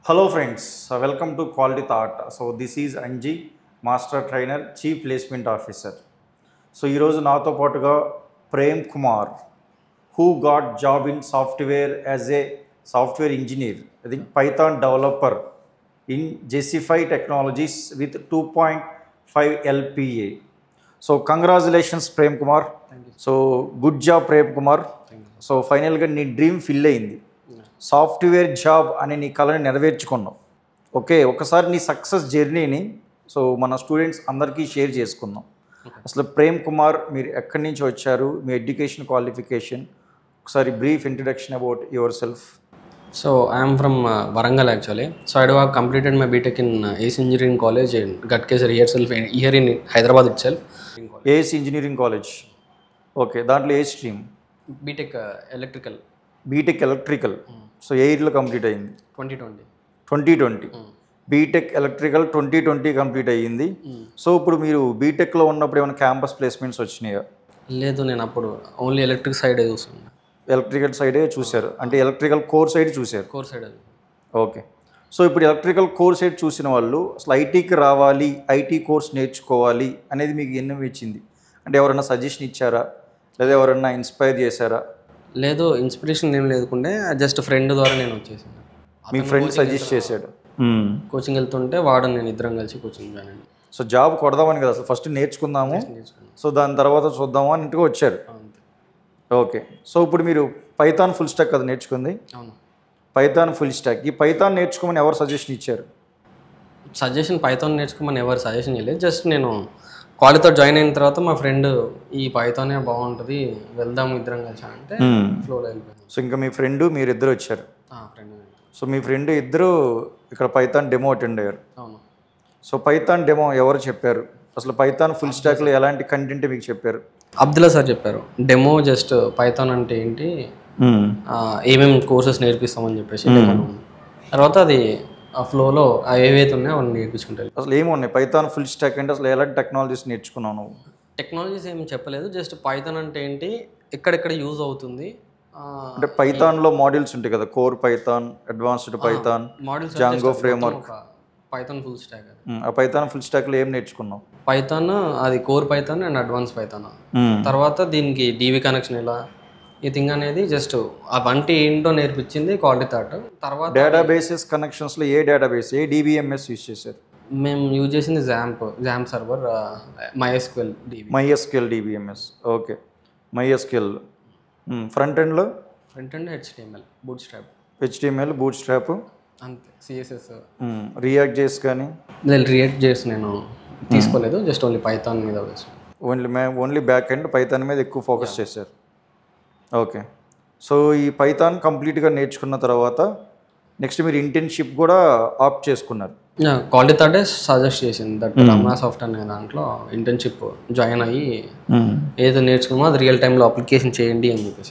Hello friends, Uh, welcome to Quality Thought. So this is Anji, master trainer chief placement officer so ఈరోజు నాతో పాటుగా Prem Kumar who got job in software as a software engineer I think Python developer in JCify technologies with two point five LPA so congratulations Prem Kumar so good job Prem Kumar so ఫైనల్గా నీ dream fill అయింది software job అనే నీ కళని నెరవేర్చుకున్నావు okay ఒకసారి నీ success జర్నీని so మన స్టూడెంట్స్ అందరికీ షేర్ చేసుకుందాం అసలు ప్రేమ్ కుమార్ మీరు ఎక్కడి నుంచి వచ్చారు మీ ఎడ్యుకేషన్ క్వాలిఫికేషన్ ఒకసారి brief introduction about your So I am from uh, Varangal actually. So I do have completed my BTech in uh, ACE Engineering College in Gatkesar itself, in, here in Hyderabad itself. AS engineering college okay దాంట్లో ఏ stream BTech uh, Electrical BTech electrical so ఏ ఇయర్లో complete అయ్యింది 2020. Twenty twenty BTech electrical twenty twenty complete అయ్యింది so ఇప్పుడు మీరు బీటెక్లో ఉన్నప్పుడు ఏమైనా క్యాంపస్ ప్లేస్మెంట్స్ వచ్చినాయా లేదు నేను అప్పుడు ఓన్లీ ఎలక్ట్రిక్ సైడ్ చూసాను ఎలక్ట్రికల్ సైడే చూశారు అంటే ఎలక్ట్రికల్ కోర్ సైడ్ చూశారు కోర్ సైడ్ ఓకే సో ఇప్పుడు ఎలక్ట్రికల్ కోర్ సైడ్ చూసిన వాళ్ళు అసలు ఐటీకి రావాలి ఐటీ కోర్స్ నేర్చుకోవాలి అనేది మీకు ఎన్నో ఇచ్చింది అంటే ఎవరైనా సజెషన్ ఇచ్చారా లేదా ఎవరైనా ఇన్స్పైర్ చేశారా లేదు ఇన్స్పిరేషన్ ఏం లేదుకుంటే జస్ట్ ఫ్రెండ్ ద్వారా నేను వచ్చేసాను మీ ఫ్రెండ్ సజెస్ట్ చేశాడు కోచింగ్ వెళ్తుంటే వాడు నేను ఇద్దరం కలిసి కోచింగ్ జాయిన్ అయ్యాను సో జాబ్ కొడదామని కదా అసలు ఫస్ట్ నేర్చుకుందాము నేర్చుకున్నాను సో దాని తర్వాత చూద్దాము అని ఇంటికి వచ్చారు అంతే ఓకే సో ఇప్పుడు మీరు పైథాన్ ఫుల్ స్టాక్ కదా నేర్చుకుంది అవును పైథాన్ ఫుల్ స్టాక్ ఈ పైథాన్ నేర్చుకోమని ఎవరు సజెషన్ ఇచ్చారు సజెషన్ పైథాన్ నేర్చుకోమని ఎవరు సజెషన్ చేయలేదు జస్ట్ నేను కాలేజ్తో జాయిన్ అయిన తర్వాత మా ఫ్రెండ్ ఈ పైథానే బాగుంటుంది వెళ్దాం ఇద్దరం కలిసి అంటే ఫ్లోలో వెళ్ళిపోయాను సో ఇంకా మీ ఫ్రెండ్ మీరిద్దరు వచ్చారు ఫ్రెండ్ సో మీ ఫ్రెండ్ ఇద్దరు ఇక్కడ పైథాన్ డెమో అటెండ్ అయ్యారు అవును సో పైథాన్ డెమో ఎవరు చెప్పారు అసలు పైథాన్ ఫుల్ స్టాక్లో ఎలాంటి కంటెంట్ మీకు చెప్పారు అబ్దుల్లా సార్ చెప్పారు డెమో జస్ట్ పైథాన్ అంటే ఏంటి ఆ, ఏమేమి కోర్సెస్ నేర్పిస్తామని చెప్పేసి demo ఉంది. తర్వాత అది ఆ ఫ్లోలో ఏవైతే ఉన్నాయో అవన్నీ నేర్పించుకుంటారు అసలు ఏమున్నాయి పైథాన్ ఫుల్ స్టాక్ అంటే అసలు ఎలాంటి టెక్నాలజీస్ నేర్చుకున్నావు నువ్వు టెక్నాలజీస్ ఏం చెప్పలేదు జస్ట్ పైథాన్ అంటే ఏంటి ఎక్కడెక్కడ యూజ్ అవుతుంది అంటే పైథాన్లో మాడ్యూల్స్ ఉంటాయి కదా core Python advanced Python models Django framework Python full stack అది ఆ పైథాన్ ఫుల్ స్టాక్లో ఏం నేర్చుకున్నావు పైథాన్ అది core Python and advance Python తర్వాత దీనికి డీవీ కనెక్షన్ ఎలా ఈ థింగ్ అనేది జస్ట్ అవంటి ఏంటో నేర్పించింది క్వాలిటీ థాట్ తర్వాత డేటాబేసెస్ కనెక్షన్స్లో ఏ డేటాబేస్ ఏ డిబిఎంఎస్ యూస్ చేశారు మేము యూజ్ చేసింది XAMPP XAMPP server MySQL DB MySQL DBMS okay MySQL front ఎండ్లో front and HTML bootstrap HTML bootstrap అంతే సిఎస్ఎస్ రియాక్ట్ చేసి కానీ నేను రియాక్ట్ చేసి నేను తీసుకోలేదు జస్ట్ ఓన్లీ పైథాన్ మీద వేసాను ఓన్లీ మే ఓన్లీ బ్యాక్ ఎండ్ పైథాన్ మీద ఎక్కువ ఫోకస్ చేశారు ఓకే సో ఈ పైథాన్ కంప్లీట్గా నేర్చుకున్న తర్వాత నెక్స్ట్ మీరు ఇంటర్న్షిప్ కూడా ఆప్ట్ చేసుకున్నారు క్వాలిటీ థాటే సజెస్ట్ చేసింది దట్ రమణా సాఫ్ట్ అనే దాంట్లో ఇంటర్న్షిప్ జాయిన్ అయ్యి ఏదో నేర్చుకున్నామో అది రియల్ టైంలో అప్లికేషన్ చేయండి అని చెప్పేసి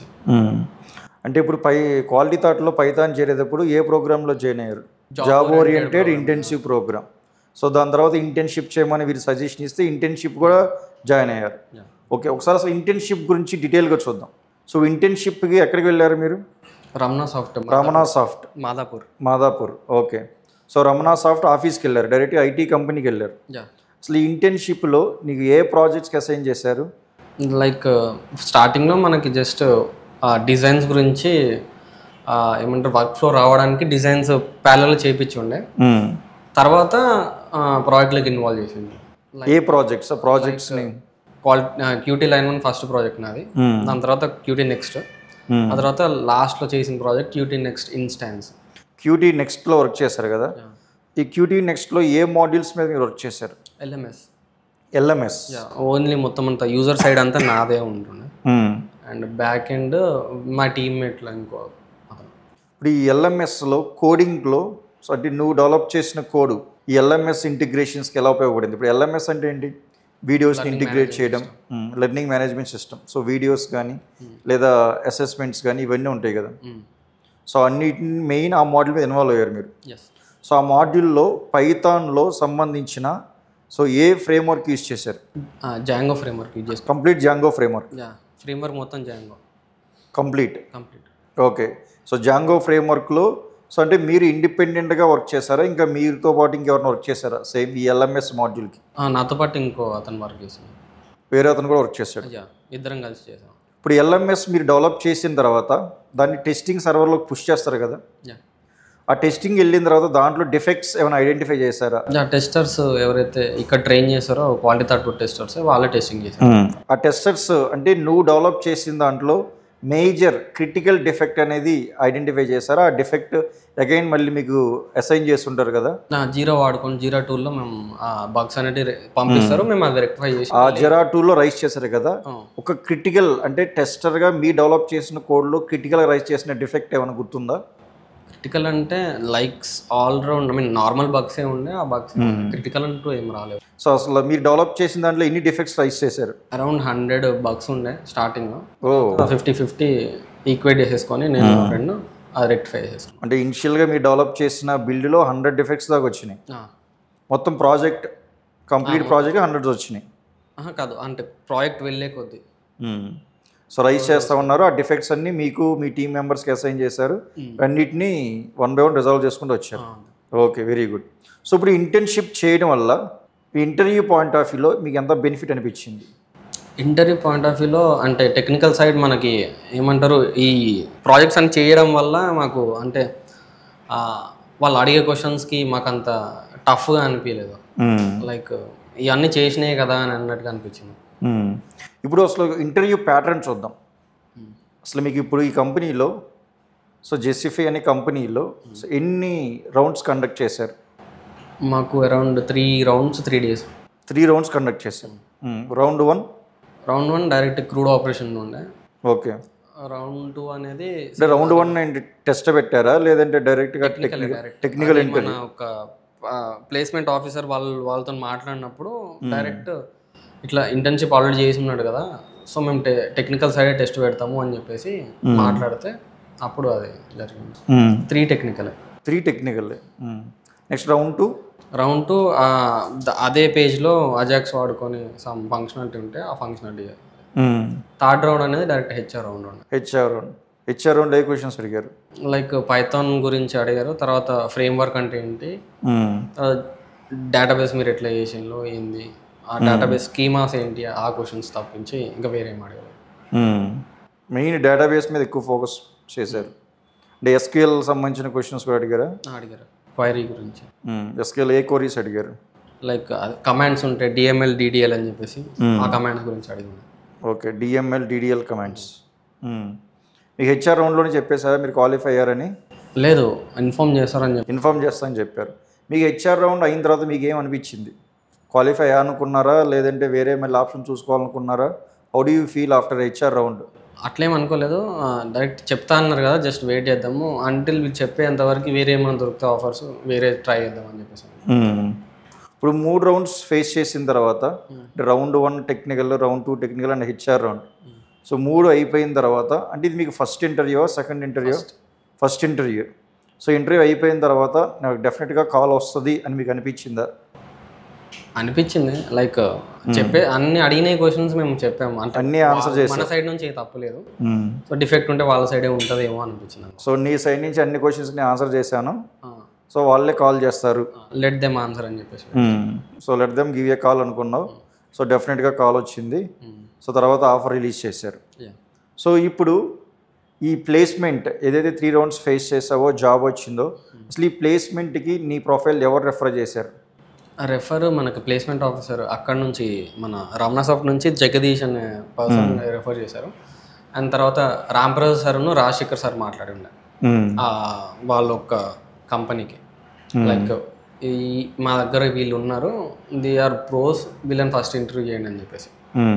అంటే ఇప్పుడు పై క్వాలిటీ థాట్లో పైథాన్ చేరేటప్పుడు ఏ ప్రోగ్రాంలో జాయిన్ అయ్యారు job oriented internship program so దాని తర్వాత ఇంటర్న్షిప్ చేయమని వీరు సజెషన్ ఇస్తే ఇంటర్న్షిప్ కూడా జాయిన్ అయ్యారు ఓకే ఒకసారి అసలు ఇంటర్న్షిప్ గురించి డీటెయిల్గా చూద్దాం సో ఇంటర్న్షిప్కి ఎక్కడికి వెళ్ళారు మీరు Ramana soft Ramana soft Madhapur Madhapur okay so Ramana soft ఆఫీస్కి వెళ్ళారు డైరెక్ట్ ఐటీ కంపెనీకి వెళ్ళారు యా అసలు ఈ ఇంటర్న్షిప్లో నీకు ఏ ప్రాజెక్ట్స్కి అసైన్ చేశారు లైక్ స్టార్టింగ్లో మనకి జస్ట్ డిజైన్స్ గురించి ఆ, ఏమంటారు వర్క్ ఫ్లో రావడానికి డిజైన్స్ ప్యాలెల్ చేయించి ఉండే తర్వాత ప్రాజెక్ట్లోకి ఇన్వాల్వ్ చేసింది ఏ ప్రాజెక్ట్స్ ఆ ప్రాజెక్ట్స్ని quality QT line one first project నాది దాని తర్వాత క్యూటీ నెక్స్ట్ ఆ తర్వాత లాస్ట్లో చేసిన project QT next instance QT నెక్స్ట్లో వర్క్ చేశారు కదా ఈ క్యూటీ నెక్స్ట్లో ఏ మాడ్యూల్స్ మీద మీరు వర్క్ చేశారు ఎల్ఎంఎస్ ఎల్ఎంఎస్ ఓన్లీ మొత్తం అంతా యూజర్ సైడ్ అంతా నాదే ఉంటుండే అండ్ బ్యాక్ ఎండ్ మా టీమ్మేట్లో ఇంకో అతను ఇప్పుడు ఈ ఎల్ఎంఎస్లో కోడింగ్లో సో అంటే నువ్వు డెవలప్ చేసిన కోడ్ ఈ ఎల్ఎంఎస్ ఇంటిగ్రేషన్స్కి ఎలా ఉపయోగపడింది ఇప్పుడు ఎల్ఎంఎస్ అంటే ఏంటి వీడియోస్ని ఇంటిగ్రేట్ చేయడం learning management system so videos కానీ లేదా అసెస్మెంట్స్ కానీ ఇవన్నీ ఉంటాయి కదా సో అన్నిటిని మెయిన్ ఆ మాడ్యూల్ మీద ఇన్వాల్వ్ అయ్యారు మీరు ఎస్ సో ఆ మాడ్యూల్లో పైథాన్లో సంబంధించిన సో ఏ ఫ్రేమ్వర్క్ యూజ్ చేశారు జాంగో ఫ్రేమ్వర్క్ యూజ్ చేసుకో complete Django framework yeah framework మొత్తం Django complete complete okay so Django ఫ్రేమ్వర్క్లో సో అంటే మీరు ఇండిపెండెంట్గా వర్క్ చేశారా ఇంకా మీరుతో పాటు ఇంకెవరైనా వర్క్ చేశారా సేమ్ ఈ ఎల్ఎంఎస్ మాడ్యూల్కి ఆ, నాతో పాటు ఇంకో అతను వర్క్ చేసాం వేరే అతను కూడా వర్క్ చేశాడు యా ఇద్దరం కలిసి చేసాం ఇప్పుడు ఎల్ఎంఎస్ మీరు డెవలప్ చేసిన తర్వాత దాన్ని టెస్టింగ్ సర్వర్లోకి పుష్ చేస్తారు కదా యా ఆ టెస్టింగ్ వెళ్ళిన తర్వాత దాంట్లో డిఫెక్ట్స్ ఏమైనా ఐడెంటిఫై చేశారా యా టెస్టర్స్ ఎవరైతే ఇక్కడ ట్రైన్ చేస్తారో క్వాలిటీ థర్డ్ టెస్టర్స్ వాళ్ళే టెస్టింగ్ చేశారు ఆ టెస్టర్స్ అంటే నువ్వు డెవలప్ చేసిన దాంట్లో మేజర్ క్రిటికల్ డిఫెక్ట్ అనేది ఐడెంటిఫై చేశారా ఆ డిఫెక్ట్ అగైన్ మళ్ళీ మీకు అసైన్ చేస్తుంటారు కదా నా జీరో వాడుకొని జీరో టూల్లో మేము ఆ బగ్స్ అనేవి రె- పంపిస్తారు మేము అది రెక్టిఫై చేసి ఆ జెరా టూలో రైస్ చేశారు కదా ఆ, ఒక క్రిటికల్ అంటే టెస్టర్గా మీ డెవలప్ చేసిన కోడ్లో క్రిటికల్గా రైస్ చేసిన డిఫెక్ట్ ఏమైనా గుర్తుందా క్రిటికల్ అంటే likes all round I mean normal బగ్సే ఉండే ఆ బగ్స్ క్రిటికల్ అంటూ ఏం రాలేదు సో అసలు మీరు డెవలప్ చేసిన దాంట్లో ఎన్ని డిఫెక్ట్స్ రైస్ చేశారు అరౌండ్ హండ్రెడ్ బగ్స్ ఉండే స్టార్టింగ్లో ఓ ఫిఫ్టీ ఫిఫ్టీ ఈక్వేట్ చేసేసుకొని నేను మా ఫ్రెండ్ అది రెక్టిఫై చేసేసుకున్నాను అంటే ఇనిషియల్గా మీరు డెవలప్ చేసిన బిల్డ్లో హండ్రెడ్ డిఫెక్ట్స్ దాకా వచ్చినాయి ఆ, మొత్తం ప్రాజెక్ట్ కంప్లీట్ ప్రాజెక్ట్ హండ్రెడ్స్ వచ్చినాయి ఆహా, కాదు అంటే ప్రాజెక్ట్ వెళ్ళే కొద్దీ సో రైస్ చేస్తా ఉన్నారు ఆ డిఫెక్ట్స్ అన్ని మీకు మీ టీం మెంబర్స్కి అసైన్ చేశారు అన్నిటిని వన్ బై వన్ రిజాల్వ్ చేసుకుంటూ వచ్చారు ఓకే వెరీ గుడ్ సో ఇప్పుడు ఇంటర్న్షిప్ చేయడం వల్ల ఈ ఇంటర్వ్యూ పాయింట్ ఆఫ్ వ్యూలో మీకు ఎంత బెనిఫిట్ అనిపించింది ఇంటర్వ్యూ పాయింట్ ఆఫ్ వ్యూలో అంటే టెక్నికల్ సైడ్ మనకి ఏమంటారు ఈ ప్రాజెక్ట్స్ అని చేయడం వల్ల మాకు అంటే ఆ, వాళ్ళు అడిగే క్వశ్చన్స్కి మాకు అంత టఫ్గా అనిపించలేదు లైక్ ఇవన్నీ చేసినాయి కదా అని అన్నట్టుగా అనిపించింది ఇప్పుడు అసలు ఇంటర్వ్యూ ప్యాటర్న్ చూద్దాం అసలు మీకు ఇప్పుడు ఈ కంపెనీలో సో జెసిఫై అనే కంపెనీలో సో ఎన్ని రౌండ్స్ కండక్ట్ చేశారు మాకు around three rounds three days three rounds conduct చేశారు round one round one direct CRUD operation ఉండే ఓకే రౌండ్ టూ అనేది అంటే రౌండ్ వన్ టెస్ట్ పెట్టారా లేదంటే డైరెక్ట్గా టెక్నికల్ టెక్నికల్ అది మన ఒక ప్లేస్మెంట్ ఆఫీసర్ వాళ్ళు వాళ్ళతో మాట్లాడినప్పుడు డైరెక్ట్ ఇట్లా ఇంటర్న్షిప్ ఆల్రెడీ చేసి ఉన్నాడు కదా సో మేము టెక్నికల్ సైడే టెస్ట్ పెడతాము అని చెప్పేసి మాట్లాడితే అప్పుడు అది జరిగింది three technical three technical next round two round two అదే పేజ్లో అజాక్స్ వాడుకొని సమ్ ఫంక్షనాలిటీ ఉంటే ఆ ఫంక్షనాలిటీ థర్డ్ రౌండ్ అనేది డైరెక్ట్ హెచ్ఆర్ రౌండ్ ఉండే హెచ్ఆర్ రౌండ్ హెచ్ఆర్ రౌండ్ ఏ క్వశ్చన్స్ అడిగారు లైక్ పైథాన్ గురించి అడిగారు తర్వాత ఫ్రేమ్ వర్క్ అంటే ఏంటి డేటాబేస్ మీరు ఎట్లా చేసిండ్రు ఏంది ఆ డేటాబేస్ స్కీమాస్ ఏంటి ఆ క్వశ్చన్స్ తప్పించి ఇంకా వేరే ఏం అడగలేదు మెయిన్ డేటాబేస్ మీద ఎక్కువ ఫోకస్ చేశారు అంటే ఎస్క్యూఎల్ సంబంధించిన క్వశ్చన్స్ కూడా అడిగారా ఆ, అడిగారు క్వైరీ గురించి ఎస్క్యూఎల్ ఏ కోరీస్ అడిగారు లైక్ కమాండ్స్ ఉంటాయి డిఎంఎల్ డిడిఎల్ అని చెప్పేసి ఆ కమాండ్స్ గురించి అడిగింది ఓకే డిఎంఎల్ డిడిఎల్ కమాండ్స్ మీకు హెచ్ఆర్ రౌండ్లోనే చెప్పేసారా మీరు క్వాలిఫై అయ్యారని లేదు ఇన్ఫామ్ చేస్తారని చెప్పి ఇన్ఫామ్ చేస్తానని చెప్పారు మీకు హెచ్ఆర్ రౌండ్ అయిన తర్వాత మీకు ఏం అనిపించింది క్వాలిఫై అనుకున్నారా లేదంటే వేరే మళ్ళీ ఆప్షన్ చూసుకోవాలనుకున్నారా how do you feel after HR round అట్లేం అనుకోలేదు డైరెక్ట్ చెప్తా అన్నారు కదా జస్ట్ వెయిట్ చేద్దాము అంటిల్ వీళ్ళు చెప్పేంత వరకు వేరే ఏమైనా దొరికితే ఆఫర్స్ వేరే ట్రై చేద్దాం అని చెప్పేసి ఇప్పుడు మూడు రౌండ్స్ ఫేస్ చేసిన తర్వాత round one technical round two technical and HR round so మూడు అయిపోయిన తర్వాత అంటే ఇది మీకు first interview second interview first interview so interview అయిపోయిన తర్వాత నాకు డెఫినెట్గా కాల్ వస్తుంది అని మీకు అనిపించిందా అనిపించింది లైక్ చెప్పే అన్ని అడిగిన క్వశ్చన్స్ మేము చెప్పాము అంటే అన్నీ ఆన్సర్ చేసి మన సైడ్ నుంచి ఏ తప్పులేదు సో డిఫెక్ట్ ఉంటే వాళ్ళ సైడే ఉంటుందేమో అనిపించింది నాకు సో నీ సైడ్ నుంచి అన్ని క్వశ్చన్స్ నేను ఆన్సర్ చేశాను సో వాళ్ళే కాల్ చేస్తారు లెట్ దెమ్ ఆన్సర్ అని చెప్పేసి so let them give a call అనుకున్నావు సో డెఫినెట్గా కాల్ వచ్చింది సో తర్వాత ఆఫర్ రిలీజ్ చేశారు Yeah. సో ఇప్పుడు ఈ ప్లేస్మెంట్ ఏదైతే త్రీ రౌండ్స్ ఫేస్ చేసావో జాబ్ వచ్చిందో అసలు ఈ ప్లేస్మెంట్కి నీ ప్రొఫైల్ ఎవరు రెఫర్ చేశారు రెఫర్ మనకు ప్లేస్మెంట్ ఆఫీసర్ అక్కడ నుంచి మన రమణ సాఫ్ట్ నుంచి జగదీష్ అనే పర్సన్ రెఫర్ చేశారు అండ్ తర్వాత రాంప్రసాద్ సార్ను రాజశేఖర్ సార్ మాట్లాడి ఉండే ఆ, వాళ్ళ ఒక కంపెనీకి లైక్ ఈ మా దగ్గర వీళ్ళు ఉన్నారు ది ఆర్ ప్రోస్ వీళ్ళని ఫస్ట్ ఇంటర్వ్యూ చేయండి అని చెప్పేసి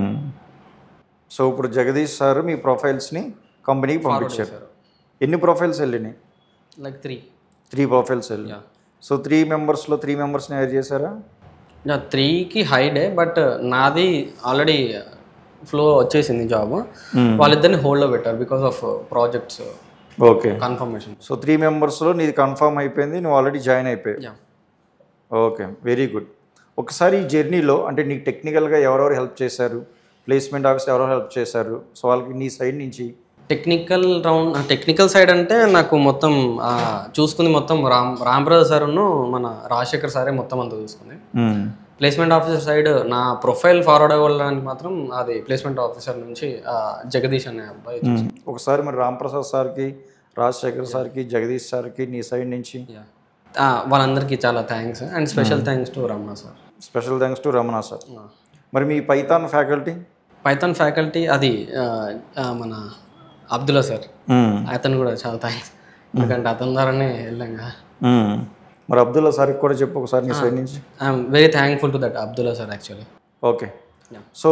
సో ఇప్పుడు జగదీష్ సార్ మీ ప్రొఫైల్స్ని కంపెనీకి పంపించారు చేశారు ఎన్ని ప్రొఫైల్స్ వెళ్ళినాయి లైక్ త్రీ త్రీ ప్రొఫైల్స్ వెళ్ళి Yeah. సో త్రీ మెంబర్స్లో త్రీ మెంబర్స్ని హైర్ చేశారా త్రీకి హైడే బట్ నాది ఆల్రెడీ ఫ్లో వచ్చేసింది జాబ్ వాళ్ళిద్దరిని హోల్డ్లో పెట్టారు because of projects okay confirmation so three మెంబర్స్లో నీది కన్ఫర్మ్ అయిపోయింది నువ్వు ఆల్రెడీ జాయిన్ అయిపోయావు యా ఓకే వెరీ గుడ్ ఒకసారి ఈ జర్నీలో అంటే నీకు టెక్నికల్గా ఎవరెవరు హెల్ప్ చేశారు ప్లేస్మెంట్ ఆఫీస్ ఎవరెవరు హెల్ప్ చేశారు సో వాళ్ళకి నీ సైడ్ నుంచి టెక్నికల్ రౌండ్ టెక్నికల్ సైడ్ అంటే నాకు మొత్తం ఆ, చూసుకుంది మొత్తం రామ్ రామ్ ప్రసాద్ సార్ను మన రాజశేఖర్ సారే మొత్తం అంతా చూసుకుంది ప్లేస్మెంట్ ఆఫీసర్ సైడ్ నా ప్రొఫైల్ ఫార్వర్డ్ అవ్వడానికి మాత్రం అది ప్లేస్మెంట్ ఆఫీసర్ నుంచి ఆ, జగదీష్ అనే అబ్బాయి చూసుకుంది. ఒకసారి మరి రాంప్రసాద్ సార్కి రాజశేఖర్ సార్కి జగదీష్ సార్కి నీ సైడ్ నుంచి Yeah. ఆ, వాళ్ళందరికీ చాలా thanks and special thanks to Ramana sir special thanks to Ramana sir మరి మీ పైథాన్ ఫ్యాకల్టీ పైథాన్ ఫ్యాకల్టీ అది ఆ, ఆ, మన అబ్దుల్లా సార్ అతను కూడా చాలా థ్యాంక్స్ ఎందుకంటే అతని ద్వారానే వెళ్ళాం కదా మరి అబ్దుల్లా సార్కి కూడా చెప్పు ఒకసారి నీ సైడ్ నుంచి I'm very thankful to that Abdullah sir actually okay so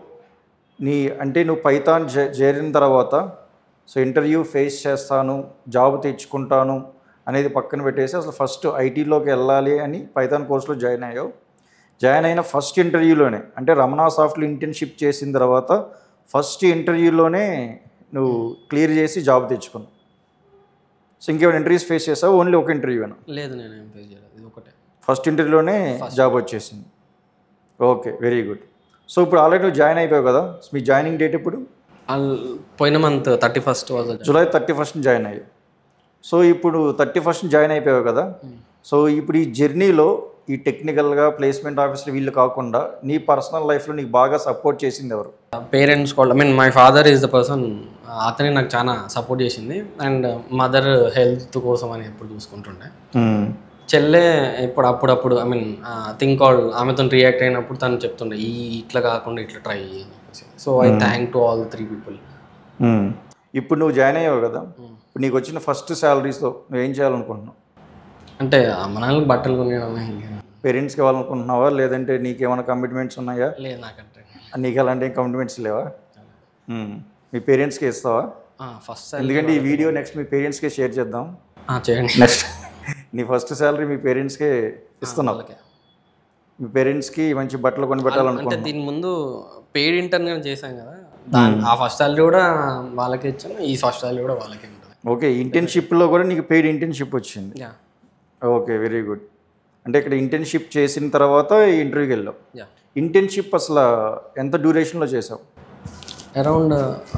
నీ అంటే నువ్వు పైథాన్ జే- చేరిన తర్వాత సో ఇంటర్వ్యూ ఫేస్ చేస్తాను జాబ్ తెచ్చుకుంటాను అనేది పక్కన పెట్టేసి అసలు ఫస్ట్ ఐటీలోకి వెళ్ళాలి అని పైథాన్ కోర్సులో జాయిన్ అయ్యావు జాయిన్ అయిన ఫస్ట్ ఇంటర్వ్యూలోనే అంటే రమణా సాఫ్ట్లో ఇంటర్న్షిప్ చేసిన తర్వాత ఫస్ట్ ఇంటర్వ్యూలోనే నువ్వు క్లియర్ చేసి జాబ్ తెచ్చుకున్నావు సో ఇంకేమైనా ఇంటర్వ్యూస్ ఫేస్ చేసావు ఓన్లీ ఒక ఇంటర్వ్యూనా లేదు నేను ఏం ఫేస్ చేయలేదు ఇది ఒకటే ఫస్ట్ ఇంటర్వ్యూలోనే జాబ్ వచ్చేసింది ఓకే వెరీ గుడ్ సో ఇప్పుడు ఆల్రెడీ నువ్వు జాయిన్ అయిపోయావు కదా మీ జాయినింగ్ డేట్ ఇప్పుడు అల్- పోయిన month thirty first was July thirty first join అయ్యావు సో ఇప్పుడు థర్టీ ఫస్ట్ జాయిన్ అయిపోయావు కదా సో ఇప్పుడు ఈ జర్నీలో ఈ టెక్నికల్గా ప్లేస్మెంట్ ఆఫీసులు వీళ్ళు కాకుండా నీ పర్సనల్ లైఫ్లో నీకు బాగా సపోర్ట్ చేసింది ఎవరు పేరెంట్స్ కూడా I mean my father is the person అతనే నాకు చాలా సపోర్ట్ చేసింది అండ్ మదర్ హెల్త్ కోసం అని ఎప్పుడు చూసుకుంటుండే చెల్లె ఇప్పుడు అప్పుడప్పుడు ఐ మీన్ థింక్ ఆల్ ఆమెతో రియాక్ట్ అయినప్పుడు తను చెప్తుండే ఈ ఇట్లా కాకుండా ఇట్లా try so I thank to all three people ఇప్పుడు నువ్వు జాయిన్ అయ్యావు కదా ఇప్పుడు నీకు వచ్చిన ఫస్ట్ శాలరీస్తో నువ్వు ఏం చేయాలనుకుంటున్నావు అంటే అమ్మ నాన్నలకు బట్టలు కొనియడం ఇంకా పేరెంట్స్కి ఇవ్వాలనుకుంటున్నావా లేదంటే నీకేమైనా కమిట్మెంట్స్ ఉన్నాయా లేదు నాకంటే నీకు అలాంటి కమిట్మెంట్స్ లేవా మ్మ్. మీ పేరెంట్స్కి ఇస్తావా ఫస్ట్ ఎందుకంటే ఈ వీడియో నెక్స్ట్ మీ పేరెంట్స్కే షేర్ చేద్దాం చేయండి నెక్స్ట్ నీ ఫస్ట్ శాలరీ మీ పేరెంట్స్కే ఇస్తున్నావు వాళ్ళకే. మీ పేరెంట్స్కి మంచి బట్టలు కొని పెట్టాలనుకో అంటే దీని ముందు పెయిడ్ ఇంటర్న్ చేశాం కదా దాని ఆ ఫస్ట్ సాలరీ కూడా వాళ్ళకే ఇచ్చాను ఈ ఫస్ట్ సాలరీ కూడా వాళ్ళకే ఉంటుంది ఓకే ఇంటర్న్షిప్లో కూడా నీకు పెయిడ్ ఇంటర్న్షిప్ వచ్చింది యా ఓకే వెరీ గుడ్ అంటే ఇక్కడ ఇంటర్న్షిప్ చేసిన తర్వాత ఈ ఇంటర్వ్యూకి వెళ్ళావు యా ఇంటర్న్షిప్ అసలు ఎంత డ్యూరేషన్లో చేసావు అరౌండ్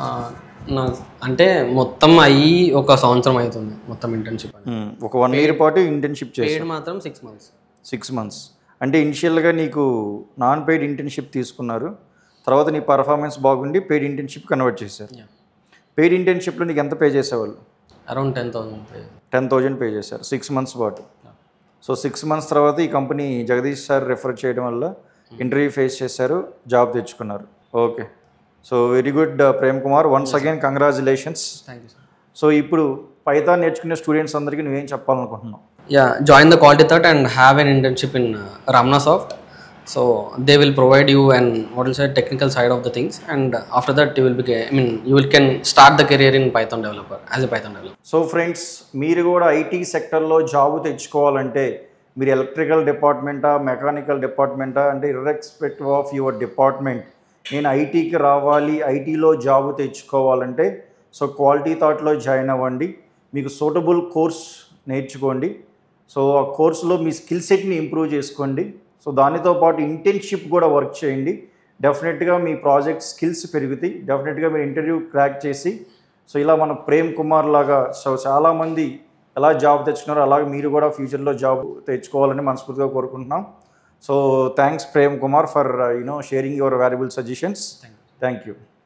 నా అంటే మొత్తం అయ్యి ఒక సంవత్సరం అవుతుంది మొత్తం ఇంటర్న్షిప్ అని మ్మ్. ఒక వన్ ఇయర్ పాటు ఇంటర్న్షిప్ చేసావు పెయిడ్ మాత్రం సిక్స్ మంత్స్ సిక్స్ మంత్స్ అంటే ఇనిషియల్గా నీకు నాన్ పెయిడ్ ఇంటర్న్షిప్ తీసుకున్నారు తర్వాత నీ పర్ఫార్మెన్స్ బాగుండి పెయిడ్ ఇంటర్న్షిప్ కన్వర్ట్ చేశారు యా పెయిడ్ ఇంటర్న్షిప్లో నీకు ఎంత పే చేసేవాళ్ళు around ten thousand ten thousand pay చేశారు సిక్స్ మంత్స్ పాటు సో సిక్స్ మంత్స్ తర్వాత ఈ కంపెనీ జగదీష్ సార్ రెఫర్ చేయడం వల్ల ఇంటర్వ్యూ ఫేస్ చేశారు జాబ్ తెచ్చుకున్నారు okay so very good Prem Kumar once again congratulations thank you sir so ఇప్పుడు పైథాన్ నేర్చుకునే స్టూడెంట్స్ అందరికీ నువ్వేం చెప్పాలనుకుంటున్నావు యా జాయిన్ ద క్వాలిటీ థర్ట్ and have an internship in Ramana soft so they will provide you and what will say technical side of the things and after that you will be I mean you will can start the career in Python developer as a Python developer so friends మీరు కూడా IT సెక్టర్లో job తెచ్చుకోవాలంటే మీరు electrical డిపార్ట్మెంటా mechanical డిపార్ట్మెంటా అంటే irrespective of your department నేను ఐటీకి రావాలి ఐటీలో job తెచ్చుకోవాలంటే సో క్వాలిటీ థాట్లో జాయిన్ అవ్వండి మీకు సూటబుల్ కోర్స్ నేర్చుకోండి సో ఆ కోర్సులో మీ స్కిల్ సెట్ని ఇంప్రూవ్ చేసుకోండి సో దానితో పాటు ఇంటర్న్షిప్ కూడా వర్క్ చేయండి డెఫినెట్గా మీ ప్రాజెక్ట్ స్కిల్స్ పెరుగుతాయి డెఫినెట్గా మీరు ఇంటర్వ్యూ క్రాక్ చేసి సో ఇలా మన ప్రేమ్ కుమార్ లాగా సో చాలామంది ఎలా జాబ్ తెచ్చుకున్నారో అలాగే మీరు కూడా ఫ్యూచర్లో జాబ్ తెచ్చుకోవాలని మనస్ఫూర్తిగా కోరుకుంటున్నాం so thanks Prem Kumar for you know sharing your valuable suggestions thank you